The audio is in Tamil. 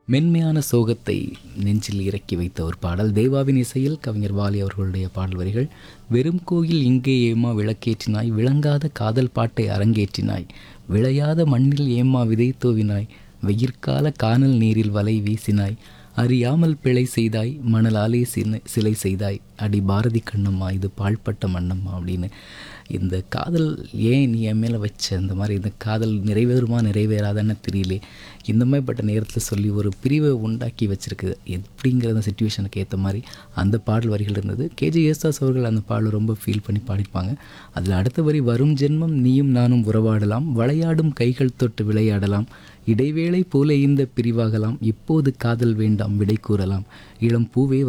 மென்மையான சோகத்தை நெஞ்சில் இறக்கி வைத்த ஒரு பாடல் தேவாவின் இசையில் கவிஞர் வாலி அவர்களுடைய பாடல் வரிகள் வெறும் கோயில் இங்கே ஏமா விளக்கேற்றினாய் விளங்காத காதல் பாட்டை அரங்கேற்றினாய் விளையாத மண்ணில் ஏமா விதை தூவினாய் வெயிற்கால கானல் நீரில் வலை வீசினாய் அறியாமல் பிழை செய்தாய் மணலாலே சிலை சிலை செய்தாய் அடி பாரதி கண்ணம்மா இது பாழ்பட்ட மண்ணம்மா அப்படின்னு இந்த காதல் ஏன் நீ என் மேலே வச்ச இந்த மாதிரி இந்த காதல் நிறைவேறுமா நிறைவேறாதான்னு தெரியலே இந்த மாதிரிப்பட்ட நேரத்தில் சொல்லி ஒரு பிரிவை உண்டாக்கி வச்சிருக்கு எப்படிங்கிற அந்த சுச்சுவேஷனுக்கு ஏற்ற மாதிரி அந்த பாடல் வரிகள் இருந்தது கேஜி யேசுதாஸ் அவர்கள் அந்த பாடலை ரொம்ப ஃபீல் பண்ணி பாடிப்பாங்க அதில் அடுத்த வரி வரும் ஜென்மம் நீயும் நானும் உறவாடலாம் விளையாடும் கைகள் தொட்டு விளையாடலாம் இடைவேளை போல இந்த பிரிவாகலாம் இப்போது காதல் வேண்டாம் விடை கூறலாம் இளம் பூவே